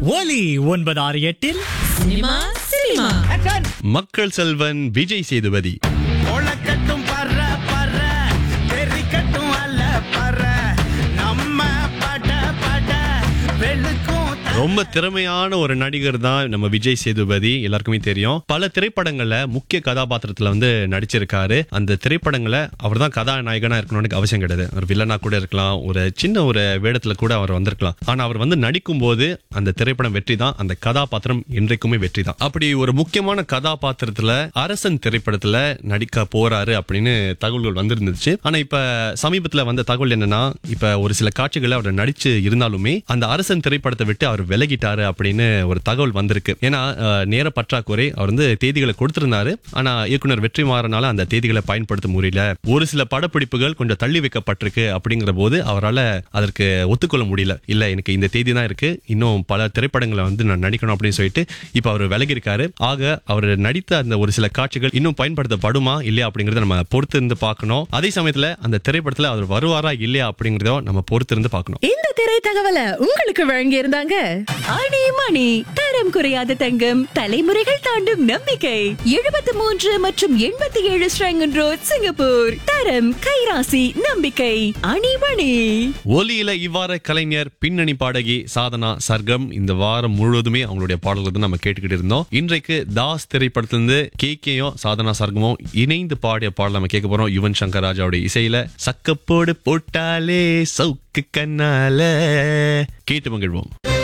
ஒலி ஒன்பது ஆறு எட்டில் சினிமா சினிமா மக்கள் செல்வன் விஜய் சேதுபதி ஒளக்கட்டும் பற பற தெரிக்கட்டும் அல்ல பற நம்ம பட பட வெளுக்கும் த- ரொம்ப திறமையான ஒரு நடிகர் தான் நம்ம விஜய் சேதுபதி எல்லாருக்குமே தெரியும் பல திரைப்படங்கள்ல முக்கிய கதாபாத்திரத்துல வந்து நடிச்சிருக்காரு அந்த திரைப்படங்களை அவர் தான் கதாநாயகனா இருக்கணும்னு அவசியம் கிடையாது ஒரு வில்லனா கூட இருக்கலாம் ஒரு சின்ன ஒரு வேடத்துல கூட அவர் வந்திருக்கலாம் ஆனா அவர் வந்து நடிக்கும் போது அந்த திரைப்படம் வெற்றி தான் அந்த கதாபாத்திரம் என்றைக்குமே வெற்றி தான் அப்படி ஒரு முக்கியமான கதாபாத்திரத்துல அரசன் திரைப்படத்துல நடிக்க போறாரு அப்படின்னு தகவல்கள் வந்திருந்துச்சு ஆனா இப்ப சமீபத்துல வந்த தகவல் என்னன்னா இப்ப ஒரு சில காட்சிகளை அவர் நடிச்சு இருந்தாலுமே அந்த அரசன் திரைப்படத்தை விட்டு அவர் விலகிட்டாரு அப்படின்னு ஒரு தகவல் வந்திருக்கு ஏன்னா அஹ், நேர பற்றாக்குறை அவர் வந்து தேதிகளை கொடுத்திருந்தாரு ஆனா இயக்குனர் வெற்றிமாறனால அந்த தேதிகளை பயன்படுத்த முடியல ஒரு சில படப்பிடிப்புகள் கொஞ்சம் தள்ளி வைக்கப்பட்டிருக்கு அப்படிங்கிற போது அவரால் அதற்கு ஒத்துக்கொள்ள முடியல இல்ல எனக்கு இந்த தேதி தான் இருக்கு இன்னும் பல திரைப்படங்களை வந்து நான் நடிக்கணும் அப்படின்னு சொல்லிட்டு இப்ப அவர் விலகி இருக்காரு ஆக அவர் நடித்த அந்த ஒரு சில காட்சிகள் இன்னும் பயன்படுத்தப்படுமா இல்லையா அப்படிங்கறத நம்ம பொறுத்து இருந்து பார்க்கணும் அதே சமயத்துல அந்த திரைப்படத்துல அவர் வருவாரா இல்லையா அப்படிங்கறத நம்ம பொறுத்து இருந்து பார்க்கணும் இந்த திரை தகவலை உங்களுக்கு வழங்கி இருந்தாங்க ஆணி மணி தரம் குறையாத தங்கம் தலைமுறைகள் தாண்டும் நம்பிக்கை எழுபத்தி மூன்று மற்றும் எண்பத்தி ஏழு ஸ்ரங்கன் ரோட் சிங்கப்பூர் தரம் கைராசி நம்பிக்கை அணிமணி ஒலியில இவ்வாறு கலைஞர் பின்னணி பாடகி சாதனா சர்க்கம் இந்த வாரம் முழுவதுமே அவங்களுடைய பாடல்கள் தான் நம்ம கேட்டுக்கிட்டு இருந்தோம் இன்றைக்கு தாஸ் திரைப்படத்திலிருந்து கே கேயும் சாதனா சர்க்கமும் இணைந்து பாடிய பாடல் நம்ம கேட்க போறோம் யுவன் சங்கர் ராஜாவுடைய இசையில சக்கப்போடு போட்டாலே சவுக்கு கண்ணால கேட்டு மகிழ்வோம்